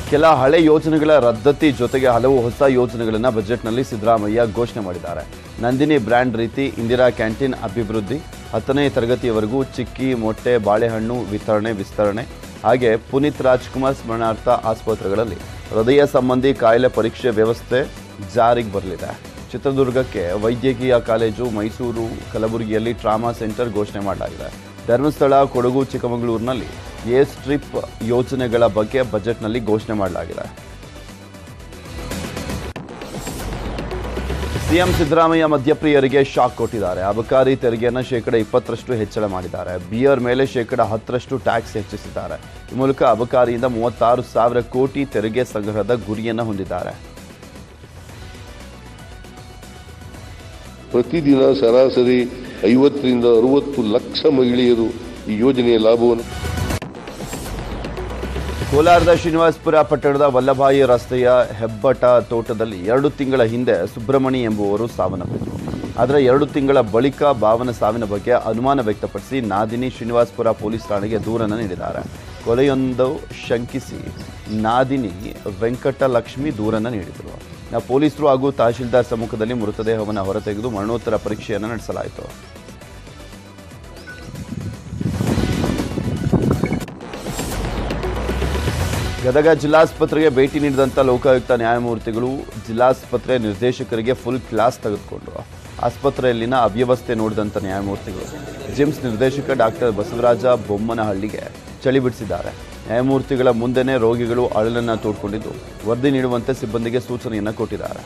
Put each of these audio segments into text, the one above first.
ಕೆಲ ಹಳೆ ಯೋಜನೆಗಳ ರದ್ದತಿ ಜೊತೆಗೆ ಹಲವು ಹೊಸ ಯೋಜನೆಗಳನ್ನು ಬಜೆಟ್ನಲ್ಲಿ ಸಿದ್ದರಾಮಯ್ಯ ಘೋಷಣೆ ಮಾಡಿದ್ದಾರೆ ನಂದಿನಿ ಬ್ರ್ಯಾಂಡ್ ರೀತಿ ಇಂದಿರಾ ಕ್ಯಾಂಟೀನ್ ಅಭಿವೃದ್ಧಿ ಹತ್ತನೇ ತರಗತಿಯವರೆಗೂ ಚಿಕ್ಕಿ ಮೊಟ್ಟೆ ಬಾಳೆಹಣ್ಣು ವಿತರಣೆ ವಿಸ್ತರಣೆ ಹಾಗೆ ಪುನೀತ್ ರಾಜ್ಕುಮಾರ್ ಸ್ಮರಣಾರ್ಥ ಆಸ್ಪತ್ರೆಗಳಲ್ಲಿ ಹೃದಯ ಸಂಬಂಧಿ ಕಾಯಿಲೆ ಪರೀಕ್ಷೆ ವ್ಯವಸ್ಥೆ ಜಾರಿಗೆ ಬರಲಿದೆ ಚಿತ್ರದುರ್ಗಕ್ಕೆ ವೈದ್ಯಕೀಯ ಕಾಲೇಜು ಮೈಸೂರು ಕಲಬುರಗಿಯಲ್ಲಿ ಟ್ರಾಮಾ ಸೆಂಟರ್ ಘೋಷಣೆ ಮಾಡಲಾಗಿದೆ ಧರ್ಮಸ್ಥಳ ಕೊಡಗು ಚಿಕ್ಕಮಗಳೂರಿನಲ್ಲಿ ಎ ಸ್ಟ್ರಿಪ್ ಯೋಜನೆಗಳ ಬಗ್ಗೆ ಬಜೆಟ್ನಲ್ಲಿ ಘೋಷಣೆ ಮಾಡಲಾಗಿದೆ ಸಿಎಂ ಸಿದ್ದರಾಮಯ್ಯ ಮದ್ಯಪ್ರಿಯರಿಗೆ ಶಾಕ್ ಕೊಟ್ಟಿದ್ದಾರೆ ಅಬಕಾರಿ ತೆರಿಗೆಯನ್ನು ಶೇಕಡ ಇಪ್ಪತ್ತರಷ್ಟು ಹೆಚ್ಚಳ ಮಾಡಿದ್ದಾರೆ ಬಿಯರ್ ಮೇಲೆ ಶೇಕಡ ಹತ್ತರಷ್ಟು ಟ್ಯಾಕ್ಸ್ ಹೆಚ್ಚಿಸಿದ್ದಾರೆ ಈ ಮೂಲಕ ಅಬಕಾರಿಯಿಂದ ಮೂವತ್ತಾರು ಸಾವಿರ ಕೋಟಿ ತೆರಿಗೆ ಸಂಗ್ರಹದ ಗುರಿಯನ್ನು ಹೊಂದಿದ್ದಾರೆ ಪ್ರತಿದಿನ ಸರಾಸರಿ ಐವತ್ತರಿಂದ ಅರವತ್ತು ಲಕ್ಷ ಮಹಿಳೆಯರು ಈ ಯೋಜನೆಯ ಲಾಭವನ್ನು ಕೋಲಾರದ ಶ್ರೀನಿವಾಸಪುರ ಪಟ್ಟಣದ ವಲ್ಲಭಾಯಿ ರಸ್ತೆಯ ಹೆಬ್ಬಟ ತೋಟದಲ್ಲಿ ಎರಡು ತಿಂಗಳ ಹಿಂದೆ ಸುಬ್ರಮಣಿ ಎಂಬುವರು ಸಾವನ್ನಪ್ಪಿದರು ಆದರೆ ಎರಡು ತಿಂಗಳ ಬಳಿಕ ಭಾವನ ಸಾವಿನ ಬಗ್ಗೆ ಅನುಮಾನ ವ್ಯಕ್ತಪಡಿಸಿ ನಾದಿನಿ ಶ್ರೀನಿವಾಸಪುರ ಪೊಲೀಸ್ ಠಾಣೆಗೆ ದೂರನ್ನು ನೀಡಿದ್ದಾರೆ ಕೊಲೆಯೊಂದು ಶಂಕಿಸಿ ನಾದಿನಿ ವೆಂಕಟಲಕ್ಷ್ಮಿ ದೂರನ್ನು ನೀಡಿದರು ನಾ ಪೊಲೀಸರು ಹಾಗೂ ತಹಶೀಲ್ದಾರ್ ಸಮ್ಮುಖದಲ್ಲಿ ಮೃತದೇಹವನ್ನು ಹೊರತೆಗೆದು ಮರಣೋತ್ತರ ಪರೀಕ್ಷೆಯನ್ನು ನಡೆಸಲಾಯಿತು ಗದಗ ಜಿಲ್ಲಾಸ್ಪತ್ರೆಗೆ ಭೇಟಿ ನೀಡಿದಂಥ ಲೋಕಾಯುಕ್ತ ನ್ಯಾಯಮೂರ್ತಿಗಳು ಜಿಲ್ಲಾಸ್ಪತ್ರೆ ನಿರ್ದೇಶಕರಿಗೆ ಫುಲ್ ಕ್ಲಾಸ್ ತೆಗೆದುಕೊಂಡರು ಆಸ್ಪತ್ರೆಯಲ್ಲಿನ ಅವ್ಯವಸ್ಥೆ ನೋಡಿದಂಥ ನ್ಯಾಯಮೂರ್ತಿಗಳು ಜಿಮ್ಸ್ ನಿರ್ದೇಶಕ ಡಾಕ್ಟರ್ ಬಸವರಾಜ ಬೊಮ್ಮನಹಳ್ಳಿಗೆ ಚಳಿ ಬಿಡಿಸಿದ್ದಾರೆ ನ್ಯಾಯಮೂರ್ತಿಗಳ ಮುಂದೆನೇ ರೋಗಿಗಳು ಅಳಲನ್ನು ತೋಡ್ಕೊಂಡಿದ್ದು ವರದಿ ನೀಡುವಂತೆ ಸಿಬ್ಬಂದಿಗೆ ಸೂಚನೆಯನ್ನು ಕೊಟ್ಟಿದ್ದಾರೆ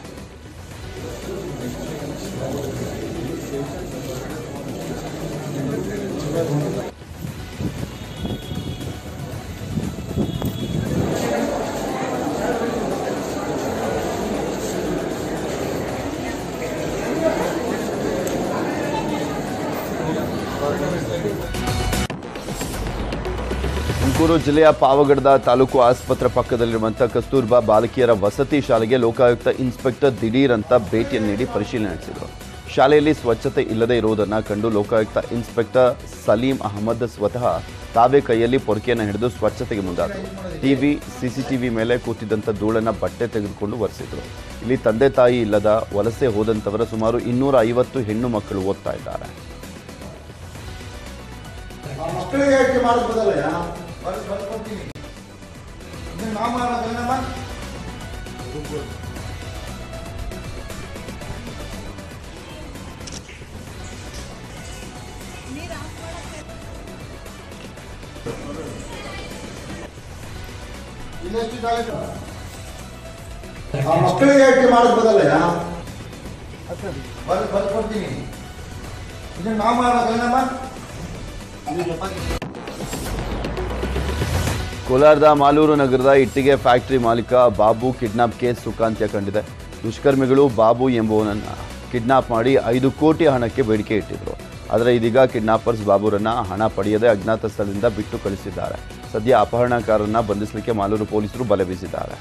ತುಮಕೂರು ಜಿಲ್ಲೆಯ ಪಾವಗಡದ ತಾಲೂಕು ಆಸ್ಪತ್ರೆ ಪಕ್ಕದಲ್ಲಿರುವಂಥ ಕಸ್ತೂರ್ಬಾ ಬಾಲಕಿಯರ ವಸತಿ ಶಾಲೆಗೆ ಲೋಕಾಯುಕ್ತ ಇನ್ಸ್ಪೆಕ್ಟರ್ ದಿಢೀರ್ ಅಂತ ಭೇಟಿಯನ್ನು ನೀಡಿ ಪರಿಶೀಲನೆ ನಡೆಸಿದರು ಶಾಲೆಯಲ್ಲಿ ಸ್ವಚ್ಛತೆ ಇಲ್ಲದೆ ಇರುವುದನ್ನು ಕಂಡು ಲೋಕಾಯುಕ್ತ ಇನ್ಸ್ಪೆಕ್ಟರ್ ಸಲೀಂ ಅಹಮದ್ ಸ್ವತಃ ತಾವೇ ಕೈಯಲ್ಲಿ ಪೊರಕೆಯನ್ನು ಹಿಡಿದು ಸ್ವಚ್ಛತೆಗೆ ಮುಂದಾದರು ಟಿವಿ ಸಿಸಿಟಿವಿ ಮೇಲೆ ಕೂತಿದ್ದಂಥ ಧೂಳನ್ನು ಬಟ್ಟೆ ತೆಗೆದುಕೊಂಡು ಒರೆಸಿದರು ಇಲ್ಲಿ ತಂದೆ ತಾಯಿ ಇಲ್ಲದ ವಲಸೆ ಹೋದಂಥವರ ಸುಮಾರು ಇನ್ನೂರ ಐವತ್ತು ಹೆಣ್ಣು ಮಕ್ಕಳು ಓದ್ತಾ ಇದ್ದಾರೆ ಮಕ್ಕಳಿಗೆ ಆಯ್ಕೆ ಮಾಡಿಸ್ಬೋದಲ್ಲ ಬರ್ಸ್ ಬರ್ಕೊಡ್ತೀನಿ ಇದನ್ನ ನಾವು ಮಾಡೋದಲ್ಲಮ್ಮ ಇನ್ನೆಷ್ಟು ಕಾಲೇಜು ಆ ಮಕ್ಕಳಿಗೆ ಆಯ್ಕೆ ಮಾಡಿಸ್ಬೋದಲ್ಲ ಬರ್ಸ್ ಬರ್ಕೊಡ್ತೀನಿ ಇದನ್ನ ನಾವು ಮಾಡೋದಲ್ಲಮ್ಮ ಕೋಲಾರದ ಮಾಲೂರು ನಗರದ ಇಟ್ಟಿಗೆ ಫ್ಯಾಕ್ಟರಿ ಮಾಲೀಕ ಬಾಬು ಕಿಡ್ನಾಪ್ ಕೇಸ್ ಸುಖಾಂತ್ಯ ಕಂಡಿದೆ ದುಷ್ಕರ್ಮಿಗಳು ಬಾಬು ಎಂಬುವನನ್ನ ಕಿಡ್ನಾಪ್ ಮಾಡಿ ಐದು ಕೋಟಿ ಹಣಕ್ಕೆ ಬೇಡಿಕೆ ಇಟ್ಟಿದ್ರು ಆದರೆ ಇದೀಗ ಕಿಡ್ನಾಪರ್ಸ್ ಬಾಬುರನ್ನ ಹಣ ಪಡೆಯದೆ ಅಜ್ಞಾತ ಸ್ಥಳದಿಂದ ಬಿಟ್ಟು ಕಳಿಸಿದ್ದಾರೆ ಸದ್ಯ ಅಪಹರಣಕಾರರನ್ನ ಬಂಧಿಸಲಿಕ್ಕೆ ಮಾಲೂರು ಪೊಲೀಸರು ಬಲೆ ಬೀಸಿದ್ದಾರೆ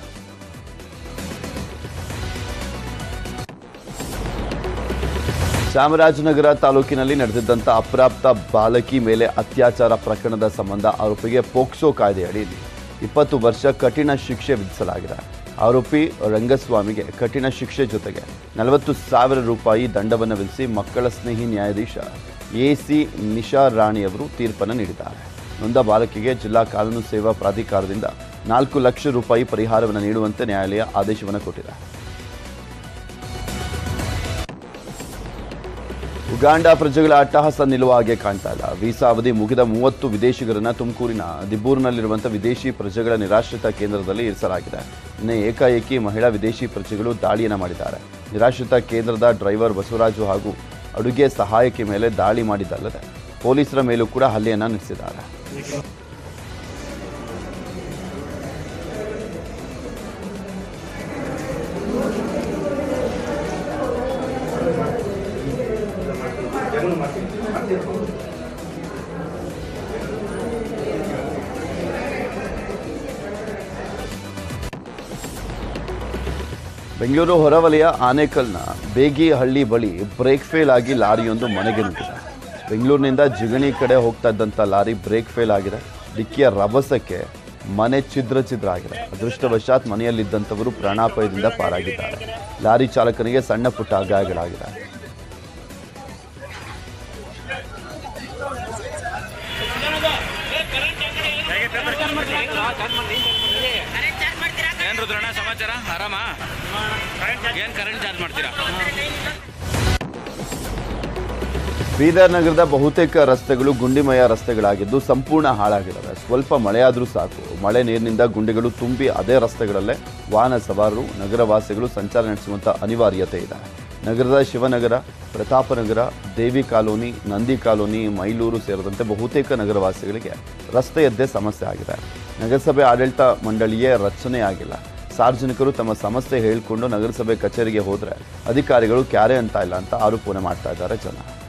ಚಾಮರಾಜನಗರ ತಾಲೂಕಿನಲ್ಲಿ ನಡೆದಿದ್ದಂಥ ಅಪ್ರಾಪ್ತ ಬಾಲಕಿ ಮೇಲೆ ಅತ್ಯಾಚಾರ ಪ್ರಕರಣದ ಸಂಬಂಧ ಆರೋಪಿಗೆ ಪೋಕ್ಸೋ ಕಾಯ್ದೆಯಡಿಯಲ್ಲಿ ಇಪ್ಪತ್ತು ವರ್ಷ ಕಠಿಣ ಶಿಕ್ಷೆ ವಿಧಿಸಲಾಗಿದೆ ಆರೋಪಿ ರಂಗಸ್ವಾಮಿಗೆ ಕಠಿಣ ಶಿಕ್ಷೆ ಜೊತೆಗೆ ನಲವತ್ತು ಸಾವಿರ ರೂಪಾಯಿ ದಂಡವನ್ನು ವಿಧಿಸಿ ಮಕ್ಕಳ ಸ್ನೇಹಿ ನ್ಯಾಯಾಧೀಶ ಎ ಸಿ ನಿಶಾ ರಾಣಿಯವರು ತೀರ್ಪನ್ನು ನೀಡಿದ್ದಾರೆ ನೊಂದ ಬಾಲಕಿಗೆ ಜಿಲ್ಲಾ ಕಾನೂನು ಸೇವಾ ಪ್ರಾಧಿಕಾರದಿಂದ ನಾಲ್ಕು ಲಕ್ಷ ರೂಪಾಯಿ ಪರಿಹಾರವನ್ನು ನೀಡುವಂತೆ ನ್ಯಾಯಾಲಯ ಆದೇಶವನ್ನು ಕೊಟ್ಟಿದೆ ಉಗಾಂಡ ಪ್ರಜೆಗಳ ಅಟ್ಟಹಾಸ ನಿಲ್ಲುವ ಹಾಗೆ ಕಾಣ್ತಾ ಇಲ್ಲ ವೀಸಾ ಅವಧಿ ಮುಗಿದ ಮೂವತ್ತು ವಿದೇಶಿಗರನ್ನ ತುಮಕೂರಿನ ದಿಬ್ಬೂರಿನಲ್ಲಿರುವಂತಹ ವಿದೇಶಿ ಪ್ರಜೆಗಳ ನಿರಾಶ್ರಿತ ಕೇಂದ್ರದಲ್ಲಿ ಇರಿಸಲಾಗಿದೆ ಇನ್ನು ಏಕಾಏಕಿ ಮಹಿಳಾ ವಿದೇಶಿ ಪ್ರಜೆಗಳು ದಾಳಿಯನ್ನು ಮಾಡಿದ್ದಾರೆ ನಿರಾಶ್ರಿತ ಕೇಂದ್ರದ ಡ್ರೈವರ್ ಬಸವರಾಜು ಹಾಗೂ ಅಡುಗೆ ಸಹಾಯಕಿ ಮೇಲೆ ದಾಳಿ ಮಾಡಿದ್ದಲ್ಲದೆ ಪೊಲೀಸರ ಮೇಲೂ ಕೂಡ ಹಲ್ಲೆಯನ್ನು ನಡೆಸಿದ್ದಾರೆ ಬೆಂಗಳೂರು ಹೊರವಲಯ ಆನೇಕಲ್ನ ಬೇಗಿಹಳ್ಳಿ ಬಳಿ ಬ್ರೇಕ್ ಫೇಲ್ ಆಗಿ ಲಾರಿಯೊಂದು ಮನೆಗೆ ನುಗ್ಗಿದೆ ಬೆಂಗಳೂರಿನಿಂದ ಜಿಗಣಿ ಕಡೆ ಹೋಗ್ತಾ ಇದ್ದಂಥ ಲಾರಿ ಬ್ರೇಕ್ ಫೇಲ್ ಆಗಿದೆ ಡಿಕ್ಕಿಯ ರಭಸಕ್ಕೆ ಮನೆ ಛಿದ್ರ ಛಿದ್ರ ಆಗಿದೆ ಅದೃಷ್ಟವಶಾತ್ ಮನೆಯಲ್ಲಿದ್ದಂಥವರು ಪ್ರಾಣಾಪಾಯದಿಂದ ಪಾರಾಗಿದ್ದಾರೆ ಲಾರಿ ಚಾಲಕನಿಗೆ ಸಣ್ಣ ಪುಟ್ಟ ಗಾಯಗಳಾಗಿದೆ ಏನ್ ರುದ್ರಣ್ಣ ಸಮಾಚಾರ ಆರಾಮ ಏನ್ ಕರೆಂಟ್ ಚಾರ್ಜ್ ಮಾಡ್ತೀರಾ ಬೀದರ್ ನಗರದ ಬಹುತೇಕ ರಸ್ತೆಗಳು ಗುಂಡಿಮಯ ರಸ್ತೆಗಳಾಗಿದ್ದು ಸಂಪೂರ್ಣ ಹಾಳಾಗಿದ್ದಾವೆ ಸ್ವಲ್ಪ ಮಳೆಯಾದರೂ ಸಾಕು ಮಳೆ ನೀರಿನಿಂದ ಗುಂಡಿಗಳು ತುಂಬಿ ಅದೇ ರಸ್ತೆಗಳಲ್ಲೇ ವಾಹನ ಸವಾರರು ನಗರವಾಸಿಗಳು ಸಂಚಾರ ನಡೆಸುವಂಥ ಅನಿವಾರ್ಯತೆ ಇದೆ ನಗರದ ಶಿವನಗರ ಪ್ರತಾಪನಗರ ದೇವಿ ಕಾಲೋನಿ ನಂದಿ ಕಾಲೋನಿ ಮೈಲೂರು ಸೇರಿದಂತೆ ಬಹುತೇಕ ನಗರವಾಸಿಗಳಿಗೆ ರಸ್ತೆಯದ್ದೇ ಸಮಸ್ಯೆ ಆಗಿದೆ ನಗರಸಭೆ ಆಡಳಿತ ಮಂಡಳಿಯೇ ರಚನೆ ಆಗಿಲ್ಲ ಸಾರ್ವಜನಿಕರು ತಮ್ಮ ಸಮಸ್ಯೆ ಹೇಳಿಕೊಂಡು ನಗರಸಭೆ ಕಚೇರಿಗೆ ಹೋದರೆ ಅಧಿಕಾರಿಗಳು ಕ್ಯಾರೆ ಅಂತ ಇಲ್ಲ ಅಂತ ಆರೋಪನೆ ಮಾಡ್ತಾ ಇದ್ದಾರೆ ಜನ